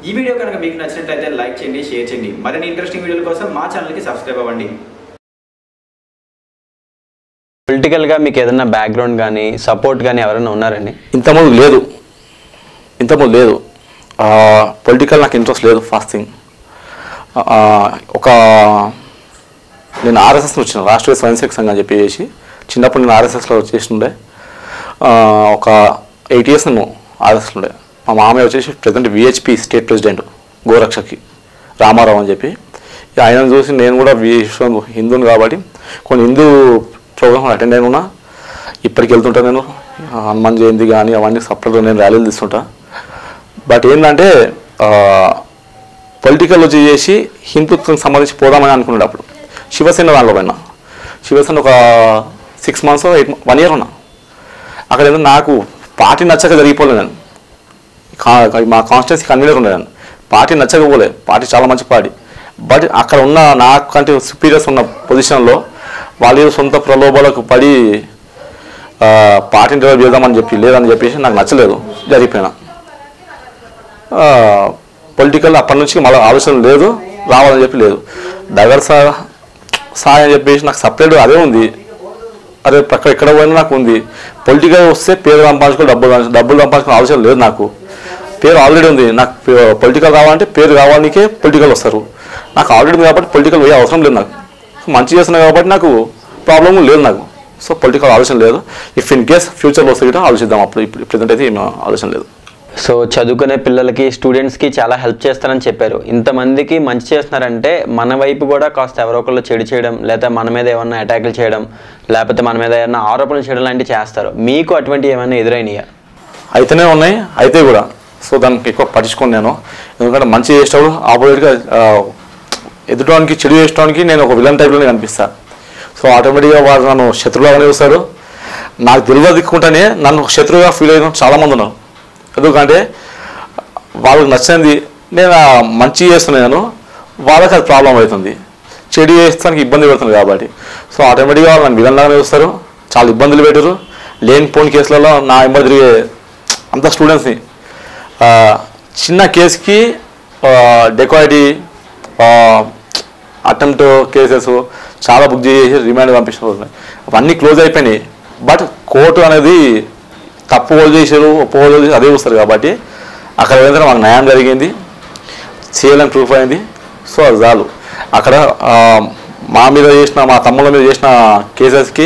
ఈ వీడియో కనుక మీకు నచ్చినట్లయితే లైక్ చేయండి షేర్ చేయండి మరిన్ని ఇంట్రెస్టింగ్ వీడియోల కోసం మా ఛానల్కి సబ్స్క్రైబ్ అవ్వండి పొలిటికల్గా మీకు ఏదైనా బ్యాక్గ్రౌండ్ కానీ సపోర్ట్ కానీ ఎవరైనా ఉన్నారండి ఇంతకుముందు లేదు ఇంతకుముందు లేదు పొలిటికల్ నాకు ఇంట్రెస్ట్ లేదు ఫస్ట్ థింగ్ ఒక నేను ఆర్ఎస్ఎస్ వచ్చిన రాష్ట్రీయ స్వయం సేవక సంఘం అని చెప్పేసి చిన్నప్పుడు నేను ఆర్ఎస్ఎస్లో చేస్తుండే ఆ, ఒక ఎయిట్ ఇయర్స్ నేను ఆర్ఎస్ఎస్ ఉండే మా మామయ్య వచ్చేసి ప్రజెంట్ విహెచ్పి స్టేట్ ప్రెసిడెంట్ గోరక్షకి రామారావు అని చెప్పి ఇక ఆయనను చూసి నేను కూడా విశ్వం హిందువుని కాబట్టి కొన్ని హిందూ ప్రోగ్రామ్ అటెండ్ అయిన ఉన్నా ఇప్పటికి వెళ్తుంటా నేను ఆ, హనుమాన్ జయంతి కానీ అవన్నీ సపరేట్గా నేను ర్యాలీలు తీస్తుంటా బట్ ఏంటంటే పొలిటికల్ వచ్చి చేసి హిందుత్వం సంబంధించి పోదామని అనుకున్నాడు అప్పుడు శివసేన దాంట్లో పోయినా శివసేన ఒక six months eight one year ఉన్నా అక్కడ ఏంటంటే నాకు పార్టీ నచ్చక జరిగిపోలేదు నేను కా- మా కాన్స్టిట్యూన్సీ కన్వీనర్ ఉండే నేను పార్టీ నచ్చకపోలే పార్టీ చాలా మంచి పార్టీ బట్ అక్కడ ఉన్న నాకంటే సుపీరియర్స్ ఉన్న పొజిషన్లో వాళ్ళు ఏదో సొంత ప్రలోభాలకు పడి ఆ, పార్టీని డెవలప్ చేద్దామని చెప్పి లేదని చెప్పేసి నాకు నచ్చలేదు జరిగిపోయినా పొలిటికల్ అప్పటి నుంచి మళ్ళీ ఆలోచన లేదు రావాలని చెప్పి లేదు దగ్గర సా సాయం అని చెప్పేసి నాకు సపరేట్ అదే ఉంది అరే పక్క ఎక్కడ పోయినా నాకు ఉంది పొలిటికల్ వస్తే పేరు సంపాదించుకో డబ్బులు సంపాదించు- డబ్బులు సంపాదించుకునే అవసరం లేదు నాకు పేరు ఆల్రెడీ ఉంది నాకు పొలిటికల్ కావాలంటే పేరు కావాలనికే పొలిటికల్ వస్తారు నాకు ఆల్రెడీ ఉంది కాబట్టి పొలిటికల్ పోయే అవసరం లేదు నాకు మంచి చేస్తున్నా కాబట్టి నాకు ప్రాబ్లం లేదు నాకు సో పొలిటికల్ ఆలోచన లేదు ఇఫ్ ఇన్ కేస్ ఫ్యూచర్లో వస్తే కూడా ఆలోచిద్దాం అప్పుడు ఇప్పుడు ప్రజెంట్ అయితే ఏం ఆలోచన లేదు సో చదువుకునే పిల్లలకి స్టూడెంట్స్కి చాలా హెల్ప్ చేస్తారని చెప్పారు ఇంతమందికి మంచి చేస్తున్నారంటే మన వైపు కూడా కాస్త ఎవరో ఒకళ్ళు చెడు చేయడం లేదా మన మీద ఏమన్నా అటాకులు చేయడం లేకపోతే మన మీద ఏమన్నా ఆరోపణలు చేయడం లాంటివి చేస్తారు మీకు అటువంటి ఏమైనా ఎదురైనాయా అయితేనే ఉన్నాయి అయితే కూడా సో దానికి ఎక్కువ పట్టించుకోను నేను ఎందుకంటే మంచి చేసేటప్పుడు ఆపోజిట్గా ఎదుటోనికి చెడు చేసేటానికి నేను ఒక విలన్ టైప్లోనే కనిపిస్తా సో ఆటోమేటిక్గా వాడు నన్ను శత్రువులాగానే చూస్తాడు నాకు తెలియదు దిక్కుంటేనే నన్ను శత్రువుగా ఫీల్ అయిన చాలామంది ఉన్నారు ఎందుకంటే వాళ్ళకి నచ్చింది నేను ఆ మంచి చేస్తున్నాను వాళ్ళకి అది ప్రాబ్లం అవుతుంది చెడు చేస్తానికి ఇబ్బంది పెడుతుంది కాబట్టి సో ఆటోమేటిక్గా వాళ్ళు నన్ను విలన్ లాగానే చూస్తారు చాలా ఇబ్బందులు పెట్టారు లేని పోని కేసులలో నా ఇబ్బంది తిరిగే అంత స్టూడెంట్స్ని ఆ, చిన్న కేసుకి డెకాయిటీ అటెంప్ట్ కేసెస్ చాలా బుక్ చేసి రిమాండ్ పంపించిన రోజులు అవన్నీ క్లోజ్ అయిపోయినాయి బట్ కోర్టు అనేది తప్పు వాళ్ళు చేశారు ఒప్పు వాళ్ళు చేశారు అదే చూస్తారు కాబట్టి అక్కడ ఏదైనా మాకు న్యాయం జరిగింది చేయలేని ప్రూఫ్ అయింది సో అది చాలు అక్కడ ఆ, మా మీద చేసిన మా తమ్ముళ్ళ మీద చేసిన కేసెస్కి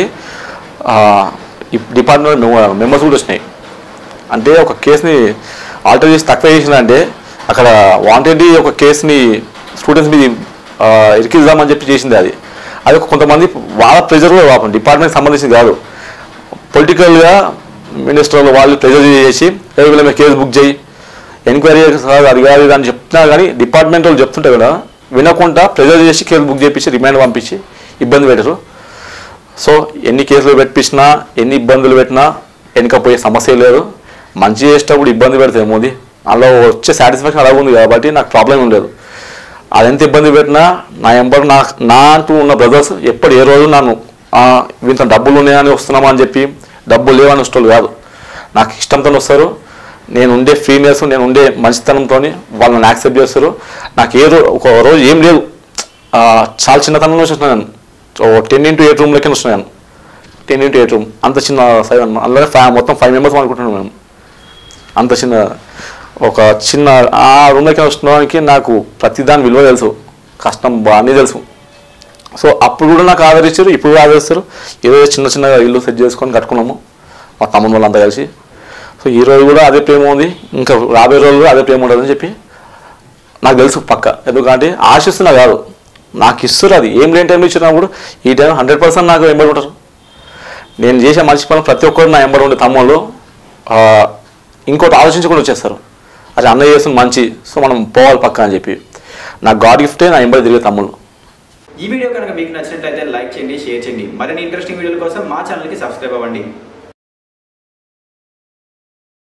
డిపార్ట్మెంట్ మెంబర్స్ కూడా వచ్చినాయి అంటే ఒక కేసుని ఆల్టర్ చేసి తక్కువ చేసిందంటే అక్కడ వాంటెడ్ ఒక కేసుని స్టూడెంట్స్ మీద ఆ, ఇరికిద్దామని చెప్పి చేసింది అది అది ఒక కొంతమంది వాళ్ళ ప్రెజర్ కూడా పాపం డిపార్ట్మెంట్ సంబంధించింది కాదు పొలిటికల్గా మినిస్టర్లు వాళ్ళు ప్రెజర్ చేసి "ఏ వీళ్ళ మీద కేసు బుక్ చేయి ఎంక్వైరీ కాదు అది కాదు ఇది అని చెప్తున్నా కానీ డిపార్ట్మెంట్ వాళ్ళు చెప్తుంటే కూడా వినకుండా ప్రెజర్ చేసి కేసు బుక్ చేపించి రిమాండ్ పంపించి ఇబ్బంది పెట్టరు సో ఎన్ని కేసులు పెట్టించినా ఎన్ని ఇబ్బందులు పెట్టినా వెనకపోయే సమస్య లేదు మంచి చేసేటప్పుడు ఇబ్బంది పెడితే మోదీ అందులో వచ్చే సాటిస్ఫాక్షన్ అలాగ ఉంది కాబట్టి నాకు ప్రాబ్లం ఏం లేదు అది ఎంత ఇబ్బంది పెట్టినా నా ఎంబర్ నా నా అంటూ ఉన్న బ్రదర్స్ ఎప్పుడు ఏ రోజు నన్ను "ఆ, వీంత డబ్బులు ఉన్నాయని వస్తున్నామా అని చెప్పి డబ్బులు లేవని వస్తారు కాదు నాకు ఇష్టంతో వస్తారు నేను ఉండే ఫీమేల్స్ నేను ఉండే మంచితనంతో వాళ్ళని యాక్సెప్ట్ చేస్తారు నాకు ఏ రోజు ఒక రోజు ఏం లేదు ఆ, చాలా చిన్నతనంలో వచ్చిన నేను టెన్ ఇంటూ ఎయిట్ రూమ్ లెక్కన వస్తున్నాను టెన్ ఇంటూ ఎయిట్ రూమ్ అంత చిన్న సైజ్ అన్నమాట అందులో ఫ్యా మొత్తం ఫైవ్ మెంబర్స్ అనుకుంటున్నాను మేము అంత చిన్న ఒక చిన్న ఆ రూమ్లోకి వస్తున్నానికి నాకు ప్రతిదాని విలువ తెలుసు కష్టం బాగానే తెలుసు సో అప్పుడు కూడా నాకు ఆదరించారు ఇప్పుడు కూడా ఆదరిస్తారు ఏదో చిన్న చిన్నగా ఇల్లు సెట్ చేసుకొని కట్టుకున్నాము మా తమ్ముడు వాళ్ళంతా కలిసి సో ఈ రోజు కూడా అదే ప్రేమ ఉంది ఇంకా రాబోయే రోజులు కూడా అదే ప్రేమ ఉంటుందని చెప్పి నాకు తెలుసు పక్క ఎందుకంటే ఆశిస్తున్నా కాదు నాకు ఇస్తారు అది ఏం లేని టైంలో ఇచ్చినా కూడా ఈ టైం హండ్రెడ్ పర్సెంట్ నాకు ఎంబడి ఉంటారు నేను చేసే మంచి పనులు ప్రతి ఒక్కరు నా ఎంబడి ఉండే తమ్ముళ్ళు ఆ, ఇంకోటి ఆలోచించకుండా వచ్చేస్తారు అది అన్నయ్య చేస్తుంది మంచి సో మనం పోవాలి పక్క అని చెప్పి నా గాడ్ గిఫ్టే నా ఎంబడి తిరిగే తమ్ముళ్ళు ఈ వీడియో కనుక మీకు నచ్చినట్లయితే లైక్ చేయండి షేర్ చేయండి మరిన్ని ఇంట్రెస్టింగ్ వీడియోల కోసం మా ఛానల్కి సబ్స్క్రైబ్ అవ్వండి